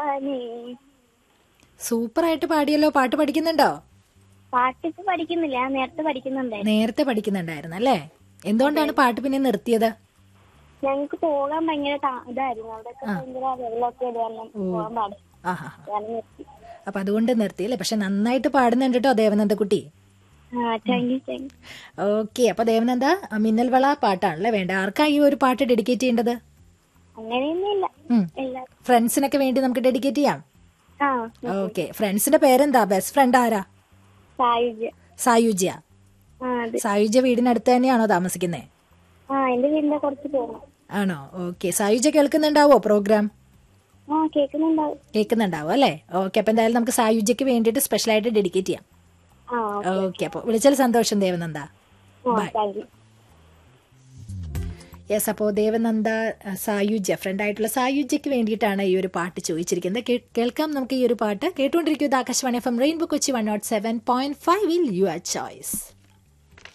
നീ സൂപ്പറായിട്ട് പാടിയല്ലോ പാട്ട് പഠിക്കുന്നുണ്ടോ പാട്ടിപ്പോ പഠിക്കുന്നില്ല ഞാൻ നേരത്തെ പഠിക്കുന്നുണ്ടായിരുന്നു നേരത്തെ പഠിക്കുന്നുണ്ടായിരുന്നു അല്ലേ എന്തുകൊണ്ടാണ് പാട്ട് പിന്നെ നിർത്തിയത് ഞങ്ങക്ക് പോകാൻ ഭയങ്കര താ- ഇതായിരുന്നു അവിടെ ഭയങ്കര വെള്ളമൊക്കെ ഇത് കാരണം പോകാൻ പാടില്ല ആഹാ ഞാൻ നിർത്തി അപ്പൊ അതുകൊണ്ട് നിർത്തി അല്ലേ പക്ഷെ നന്നായിട്ട് പാടുന്നുണ്ട് കേട്ടോ ദേവനന്ദക്കുട്ടി ആ thank you thank you okay അപ്പൊ ദേവനന്ദ ആ മിന്നൽ വള പാട്ടാണല്ലേ വേണ്ട ആർക്കാ ഈ ഒരു പാട്ട് ഡെഡിക്കേറ്റ് ചെയ്യേണ്ടത് അങ്ങനെയൊന്നുമില്ല ഉം. എല്ലാ ഫ്രണ്ട്സിനൊക്കെ വേണ്ടി നമുക്ക് ഡെഡിക്കേറ്റ് ചെയ്യാം ആ ഓക്കെ ഫ്രണ്ട്സിന്റെ പേരെന്താ ബെസ്റ്റ് ഫ്രണ്ട് ആരാ സായുജ്യ സായുജ്യ ആ അതെ സായുജ്യ വീടിനടുത്ത് തന്നെയാണോ താമസിക്കുന്നത് ആ എന്റെ വീടിന്റെ കുറച്ച് പോകണം ആണോ ഓക്കെ സായുജ്യ കേൾക്കുന്നുണ്ടാവോ പ്രോഗ്രാം ആ കേൾക്കുന്നുണ്ടാവും കേൾക്കുന്നുണ്ടാവും അല്ലേ ഓക്കെ അപ്പൊ എന്തായാലും നമുക്ക് സായുജ്യക്ക് വേണ്ടിയിട്ട് സ്പെഷ്യൽ ആയിട്ട് ഡെഡിക്കേറ്റ് ചെയ്യാം ആ ഓക്കെ അപ്പൊ വിളിച്ചാൽ സന്തോഷം ദേവനന്ദ ആ താങ്ക് യു യെസ് അപ്പോൾ ദേവനന്ദ അഹ്, സായുജ്യ ഫ്രണ്ട് ആയിട്ടുള്ള സായുജ്യക്ക് വേണ്ടിയിട്ടാണ് ഈ ഒരു പാട്ട് ചോദിച്ചിരിക്കുന്നത് കേ- കേൾക്കാം നമുക്ക് ഈ ഒരു പാട്ട് കേട്ടുകൊണ്ടിരിക്കുന്നത് Akashvani F M rainbow Kochi one nought seven point ഫൈവിൽ യു ആർ ചോയ്സ്